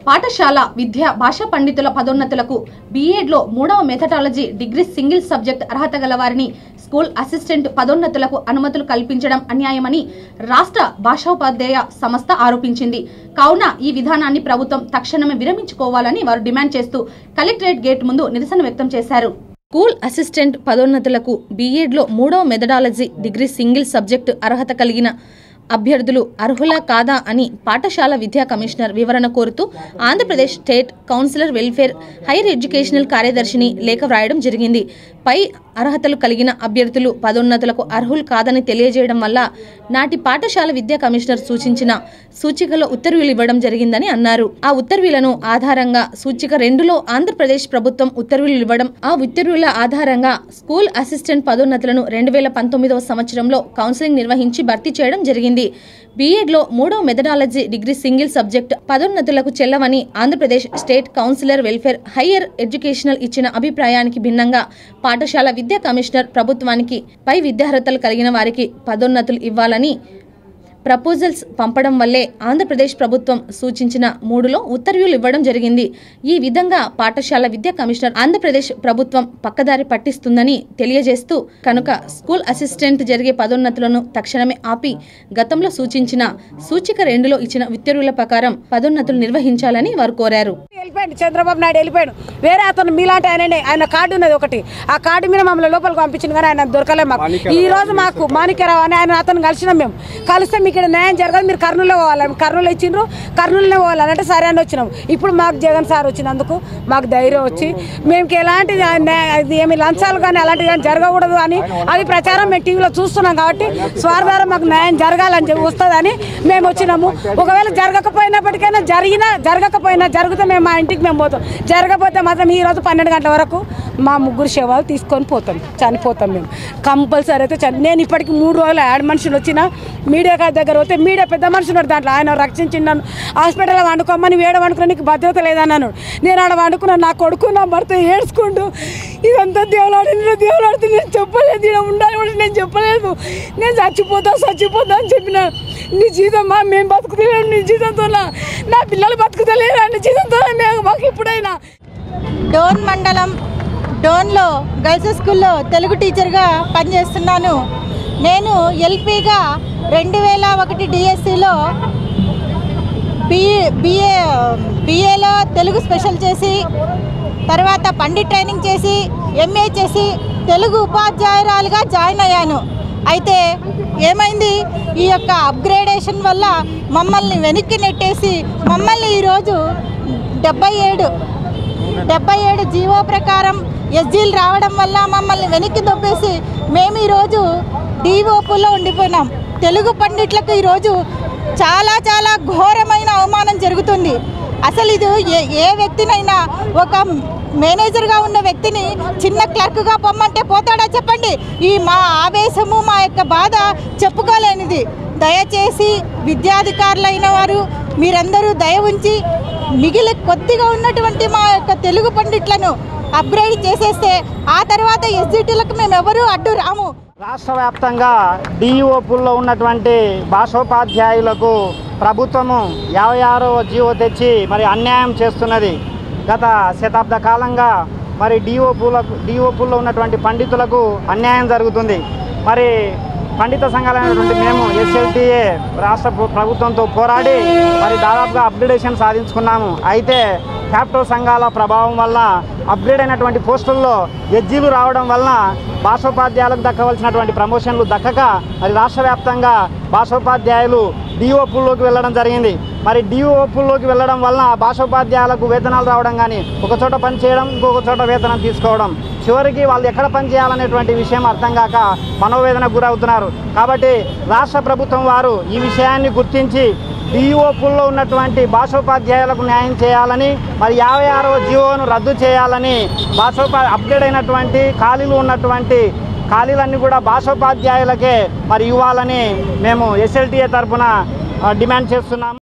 పాఠశాల విద్య భాషా పండితుల పదోన్నతులకు బీఎడ్లో మూడవ మెథడాలజీ డిగ్రీ సింగిల్ సబ్జెక్ట్ అర్హత గల వారిని స్కూల్ అసిస్టెంట్ పదోన్నతులకు అనుమతులు కల్పించడం అన్యాయమని రాష్ట్ర భాషోపాధ్యాయ సంస్థ ఆరోపించింది కావున ఈ విధానాన్ని ప్రభుత్వం తక్షణమే విరమించుకోవాలని వారు డిమాండ్ చేస్తూ కలెక్టరేట్ గేట్ ముందు నిరసన వ్యక్తం చేశారు స్కూల్ అసిస్టెంట్ పదోన్నతులకు బీఎడ్లో మూడవ మెథడాలజీ డిగ్రీ సింగిల్ సబ్జెక్టు అర్హత కలిగిన అభ్యర్థులు అర్హులా కాదా అని పాఠశాల విద్యా కమిషనర్ వివరణ కోరుతూ Andhra Pradesh state councillor welfare higher educational కార్యదర్శిని లేఖ వ్రాయడం జరిగింది పై అర్హతలు కలిగిన అభ్యర్థులు పదోన్నతులకు అర్హులు కాదని తెలియజేయడం వల్ల నాటి పాఠశాల విద్యా కమిషనర్ సూచించిన సూచికలో ఉత్తర్వులు ఇవ్వడం జరిగిందని అన్నారు ఆ ఉత్తర్వులను ఆధారంగా సూచిక రెండులో ఆంధ్రప్రదేశ్ ప్రభుత్వం ఉత్తర్వులు ఇవ్వడం ఆ ఉత్తర్వుల ఆధారంగా స్కూల్ అసిస్టెంట్ పదోన్నతులను రెండు వేల పంతొమ్మిదవ సంవత్సరంలో కౌన్సిలింగ్ నిర్వహించి భర్తీ చేయడం జరిగింది బీఎడ్లో మూడవ మెథడాలజీ డిగ్రీ సింగిల్ సబ్జెక్ట్ పదోన్నతులకు చెల్లవని Andhra Pradesh state councillor welfare higher educational ఇచ్చిన అభిప్రాయానికి భిన్నంగా పాఠశాల విద్యా కమిషనర్ ప్రభుత్వానికి పై విద్యార్హతలు కలిగిన వారికి పదోన్నతులు ఇవ్వాలని ప్రపోజల్స్ పంపడం వల్లే ఆంధ్రప్రదేశ్ ప్రభుత్వం సూచించిన మూడులో ఉత్తర్వులు ఇవ్వడం జరిగింది ఈ విధంగా పాఠశాల విద్యా కమిషనర్ ఆంధ్రప్రదేశ్ ప్రభుత్వం పక్కదారి పట్టిస్తుందని తెలియజేస్తూ కనుక స్కూల్ అసిస్టెంట్ జరిగే పదోన్నతులను తక్షణమే ఆపి గతంలో సూచించిన సూచిక రెండులో ఇచ్చిన ఉత్తర్వుల ప్రకారం పదోన్నతులు నిర్వహించాలని వారు కోరారు వెళ్ళిపోయాడు చంద్రబాబు నాయుడు వెళ్ళిపోయాడు వేరే అతను మీలాంటి ఆయననే ఆయన కార్డు ఉన్నది ఒకటి ఆ కార్డు మీద మమ్మల్ని లోపలికి పంపించింది కానీ ఆయన దొరకలే మాకు ఈ రోజు మాకు మాణిక్యరావు అని ఆయన అతను కలిసినాం మేము కలిస్తే మీకు ఇక్కడ న్యాయం జరగదు మీరు కర్నూలులో పోవాలి కర్నూలు ఇచ్చిండ్రు కర్నూలులో పోవాలని అంటే సరే అని వచ్చినాం ఇప్పుడు మాకు జగన్ సార్ వచ్చినందుకు మాకు ధైర్యం వచ్చి మేము ఎలాంటి న్యాయ- అది ఏమి లంచాలు కానీ అలాంటివి కానీ జరగకూడదు అని అది ప్రచారం మేము టీవీలో చూస్తున్నాం కాబట్టి స్వార్థారం మాకు న్యాయం జరగాలని చెప్పి వస్తుందని మేము వచ్చినాము ఒకవేళ జరగకపోయినప్పటికైనా జరిగినా జరగకపోయినా జరిగితే మేము మా ఇంటికి మేము పోతాం జరగకపోతే మాత్రం ఈ రోజు పన్నెండు గంటల వరకు మా ముగ్గురు శవాలు తీసుకొని పోతాం చనిపోతాం మేము కంపల్సరీ అయితే చని నేను ఇప్పటికి మూడు రోజులు ఆడ మనుషులు వచ్చిన మీడియా గారి దగ్గర పోతే మీడియా పెద్ద మనుషులు ఉన్నారు దాంట్లో ఆయన రక్షించి నన్ను హాస్పిటల్లో వండుకోమని వేడ వండుకోనికి భద్రత లేదన్నాను నేను ఆడ వండుకున్నాను నా కొడుకు నా భర్త ఏడ్చుకుంటూ ఇదంతా దేవులాడి దేవులాడితే నేను చెప్పలేదు ఇలా ఉండాలి కూడా నేను చెప్పలేదు నేను చచ్చిపోతా చచ్చిపోతా అని చెప్పిన నీ జీతం మా మేము బతుకుతలేము నీ జీతంతో నా పిల్లలు బతుకుతలేరు నీ జీతంతో మేము మాకు ఇప్పుడైనా డోన్ మండలం డోన్లో గర్ల్స్ స్కూల్లో తెలుగు టీచర్గా పనిచేస్తున్నాను నేను ఎల్పీగా రెండు వేల ఒకటి డిఎస్సిలో బిఏ బిఏ బిఏలో తెలుగు స్పెషల్ చేసి తర్వాత పండిట్ ట్రైనింగ్ చేసి ఎంఏ చేసి తెలుగు ఉపాధ్యాయురాలుగా జాయిన్ అయ్యాను అయితే ఏమైంది ఈ యొక్క అప్గ్రేడేషన్ వల్ల మమ్మల్ని వెనక్కి నెట్టేసి మమ్మల్ని ఈరోజు డెబ్బై ఏడు డెబ్బై ఏడు జీవో ప్రకారం ఎస్జీలు రావడం వల్ల మమ్మల్ని వెనక్కి దొబ్బేసి మేము ఈరోజు డిఓపుల్లో ఉండిపోయినాం తెలుగు పండిట్లకు ఈరోజు చాలా చాలా ఘోరమైన అవమానం జరుగుతుంది అసలు ఇది ఏ ఏ వ్యక్తినైనా ఒక మేనేజర్గా ఉన్న వ్యక్తిని చిన్న క్లర్క్గా పొమ్మంటే పోతాడా చెప్పండి ఈ మా ఆవేశము మా యొక్క బాధ చెప్పుకోలేనిది దయచేసి విద్యాధికారులైన వారు మీరందరూ దయ ఉంచి మిగిలి కొద్దిగా ఉన్నటువంటి మా యొక్క తెలుగు పండిట్లను అప్గ్రేడ్ చేసేస్తే ఆ తర్వాత ఎస్జిటీలకు మేము ఎవరూ అడ్డు రాము రాష్ట్ర వ్యాప్తంగా డిఈఓపుల్లో ఉన్నటువంటి భాషోపాధ్యాయులకు ప్రభుత్వము యాభై ఆరో జీవో తెచ్చి మరి అన్యాయం చేస్తున్నది గత శతాబ్ద కాలంగా మరి డిఓపులకు డిఓపుల్లో ఉన్నటువంటి పండితులకు అన్యాయం జరుగుతుంది మరి పండిత సంఘాలైనటువంటి మేము ఎస్ఎల్టీఏ రాష్ట్ర ప్ర- ప్రభుత్వంతో పోరాడి మరి దాదాపుగా అప్గ్రేడేషన్ సాధించుకున్నాము అయితే క్యాపిటల్ సంఘాల ప్రభావం వల్ల అప్గ్రేడ్ అయినటువంటి పోస్టుల్లో ఎజ్జీలు రావడం వలన భాషోపాధ్యాయులకు దక్కవలసినటువంటి ప్రమోషన్లు దక్కక మరి రాష్ట్ర వ్యాప్తంగా భాషోపాధ్యాయులు డిఓపుల్లోకి వెళ్ళడం జరిగింది మరి డిఓపుల్లోకి వెళ్ళడం వలన భాషోపాధ్యాయులకు వేతనాలు రావడం కానీ ఒక చోట పని చేయడం ఇంకొక చోట వేతనం తీసుకోవడం చివరికి వాళ్ళు ఎక్కడ పని చేయాలనేటువంటి విషయం అర్థం కాక మనోవేదనకు గురవుతున్నారు కాబట్టి రాష్ట్ర ప్రభుత్వం వారు ఈ విషయాన్ని గుర్తించి డిఓపుల్లో ఉన్నటువంటి భాషోపాధ్యాయులకు న్యాయం చేయాలని మరి యాభై ఆరవ జీవోను రద్దు చేయాలని భాషోపా అప్గ్రేడ్ అయినటువంటి ఖాళీలు ఉన్నటువంటి ఖాళీలన్నీ కూడా భాషోపాధ్యాయులకే మరి ఇవ్వాలని మేము ఎస్ఎల్టీఏ తరఫున డిమాండ్ చేస్తున్నాము